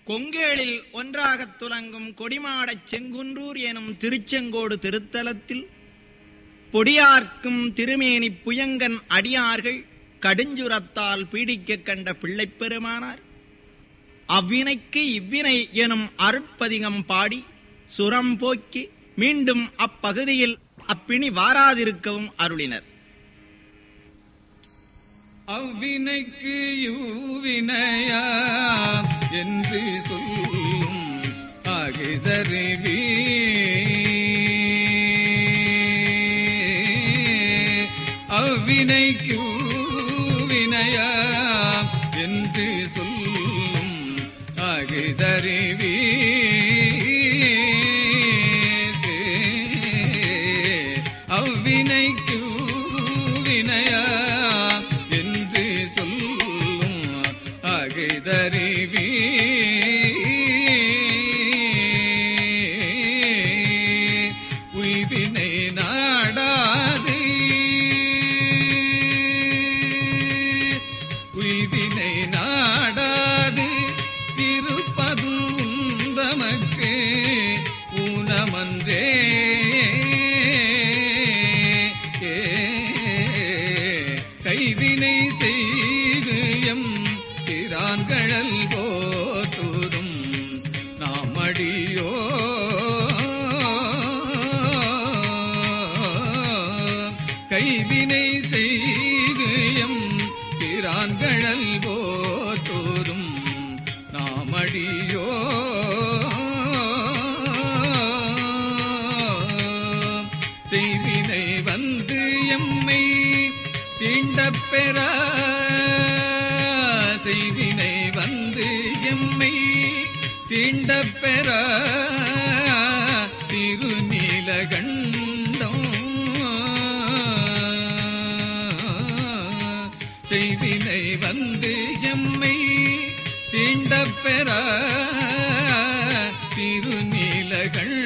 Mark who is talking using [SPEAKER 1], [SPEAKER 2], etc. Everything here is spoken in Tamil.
[SPEAKER 1] கொங்கேளில் ஒன்றாகத் துலங்கும் கொடிமாடச் செங்குன்றூர் எனும் திருச்செங்கோடு திருத்தலத்தில் பொடியார்க்கும் திருமேனி புயங்கன் அடியார்கள் கடுஞ்சுரத்தால் பீடிக்கக் கண்ட பிள்ளைப் பெருமானார் அவ்வினைக்கு இவ்வினை எனும் அருட்பதிகம் பாடி சுரம் போக்கி மீண்டும் அப்பகுதியில் அப்பிணி வாராதிருக்கவும் அருளினர்
[SPEAKER 2] அவ்வினைக்கு யூவினையா என்று சொல்லும் அகிதறிவி அவ்வினைக்கு யூவினையா என்று சொல்லும் அகிதறிவி அவ்வினைக்கு வினையா என்று சொல்லும் அகிதறிவி உய்வினை நாடாது உய்வினை நாடாது இருப்பது உந்தமக்கு ஊனமன்றே கைவினை செய்து எம் திரான்கழல் போற்றுதும் நாமடியோ கைவினை செய்து எம் பிரான்கழல் போற்றுதும் நாமடியோ செய்வினை வந்து எம்மை தீண்டப் பெற செய்வினை வந்து எம்மை தீண்டப் பெற திருநீலகண்டம் செய்வினை வந்து எம்மை தீண்டப் பெற திருநீலகண்டம்